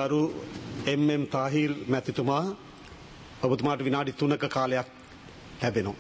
ගරු එම්.එම්. තාහිර් මැතිතුමා ඔබතුමාට විනාඩි 3ක කාලයක් ලැබෙනවා.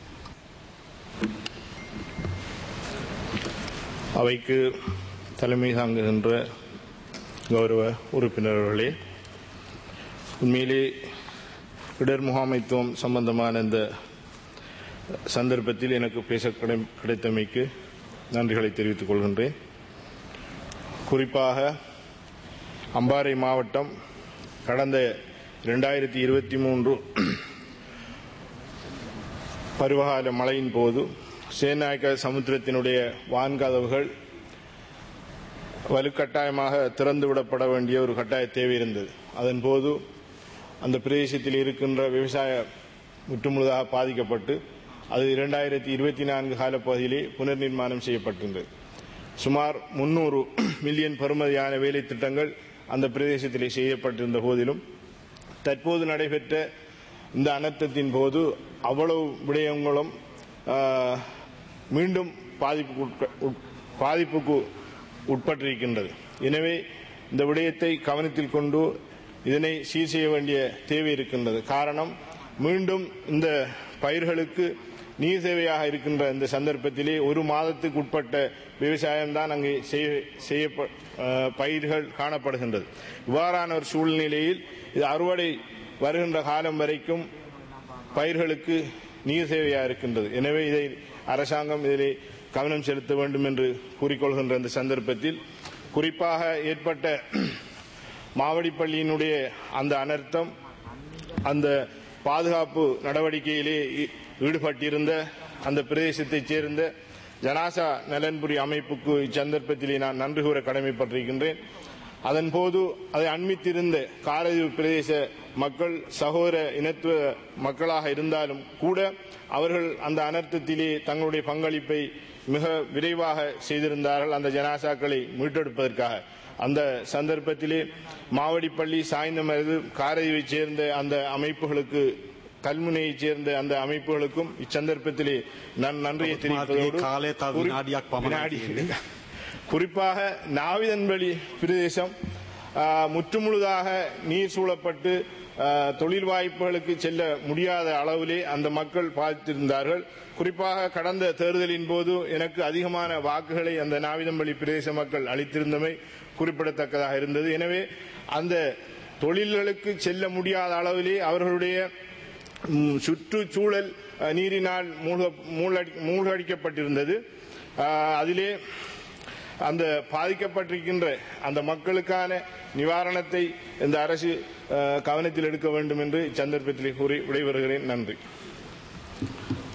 அவைக்கு தலைமை தாங்குகின்ற கௌரவ உறுப்பினர்களே உண்மையிலே இடர் முகாமைத்துவம் சம்பந்தமான இந்த சந்தர்ப்பத்தில் எனக்கு பேச கிடை- கிடைத்தமைக்கு நன்றிகளை தெரிவித்துக் கொள்கின்றேன் குறிப்பாக அம்பாறை மாவட்டம் கடந்த இரண்டாயிரத்தி இருபத்தி மூன்று பருவகால மழையின் போது சேநாயக்க சமுத்திரத்தினுடைய வான்கதவுகள் வலுக்கட்டாயமாக திறந்துவிடப்பட வேண்டிய ஒரு கட்டாய தேவை இருந்தது அதன் போது அந்த பிரதேசத்தில் இருக்கின்ற விவசாய முற்றுமுழுதாக பாதிக்கப்பட்டு அது இரண்டாயிரத்தி இருபத்தி நான்கு காலப்பகுதியிலே புனர் நிர்மாணம் செய்யப்பட்டிருந்தது சுமார் முன்னூறு மில்லியன் பெறுமதியான வேலை திட்டங்கள் அந்த பிரதேசத்திலே செய்யப்பட்டிருந்த போதிலும் தற்போது நடைபெற்ற இந்த அனர்த்தத்தின் போது அவ்வளவு விடயங்களும் ஆ, மீண்டும் பாதிப்புக்கு உட்ப- உட்- பாதிப்புக்கு உட்பட்டிருக்கின்றது எனவே இந்த விடயத்தை கவனத்தில் கொண்டு இதனை சீர் செய்ய வேண்டிய தேவை இருக்கின்றது காரணம் மீண்டும் இந்த பயிர்களுக்கு நீர் தேவையாக இருக்கின்ற இந்த சந்தர்ப்பத்திலே ஒரு மாதத்துக்கு உட்பட்ட விவசாயம்தான் அங்கே செய்ய- செய்யப்ப அஹ், பயிர்கள் காணப்படுகின்றது இவ்வாறான ஒரு சூழ்நிலையில் இது அறுவடை வருகின்ற காலம் வரைக்கும் பயிர்களுக்கு நீர் தேவையாக இருக்கின்றது எனவே இதை அரசாங்கம் இதிலே கவனம் செலுத்த வேண்டும் என்று கூறிக்கொள்கின்ற இந்த சந்தர்ப்பத்தில் குறிப்பாக ஏற்பட்ட மாவடிப்பள்ளியினுடைய அந்த அனர்த்தம் அந்த பாதுகாப்பு நடவடிக்கையிலே ஈ- ஈடுபட்டிருந்த அந்த பிரதேசத்தைச் சேர்ந்த ஜனாசா நலன்புரி அமைப்புக்கு இச்சந்தர்ப்பத்திலே நான் நன்றி கூற கடமைப்பட்டிருக்கின்றேன் அதன் போது அதை அண்மித்திருந்த காரதீவு பிரதேச மக்கள் சகோதர இனத்துவ மக்களாக இருந்தாலும் கூட அவர்கள் அந்த அனர்த்தத்திலே தங்களுடைய பங்களிப்பை மிக விரைவாக செய்திருந்தார்கள் அந்த ஜனாசாக்களை மீட்டெடுப்பதற்காக அந்த சந்தர்ப்பத்திலே மாவடிப்பள்ளி சாய்ந்தமருது காரையைச் சேர்ந்த அந்த அமைப்புகளுக்கு கல்முனையைச் சேர்ந்த அந்த அமைப்புகளுக்கும் இச்சந்தர்ப்பத்திலே நான் நன்றியை தெரிவிப்பதோடு காலை தவ குறி- வினாடியாக் பமனாக வினாடி. குறிப்பாக நாவிதன்வெளி பிரதேசம் ஆ, முற்றுமுழுதாக நீர் சூழப்பட்டு ஆ, தொழில் வாய்ப்புகளுக்கு செல்ல முடியாத அளவிலே அந்த மக்கள் பாதித்திருந்தார்கள் குறிப்பாக கடந்த தேர்தலின் போது எனக்கு அதிகமான வாக்குகளை அந்த நாவிதம்பள்ளி பிரதேச மக்கள் அளித்திருந்தமை குறிப்பிடத்தக்கதாக இருந்தது எனவே அந்த தொழில்களுக்கு செல்ல முடியாத அளவிலே அவர்களுடைய ம், சுற்றுச்சூழல் அ, நீரினால் மூழ்க மூழ்கடி- மூழ்கடிக்கப்பட்டிருந்தது ஆ, அதிலே அந்த பாதிக்கப்பட்டிருக்கின்ற அந்த மக்களுக்கான நிவாரணத்தை இந்த அரசு அ, கவனத்தில் எடுக்க வேண்டும் என்று இச்சந்தர்ப்பத்தில் கூறி விடைபெறுகிறேன் நன்றி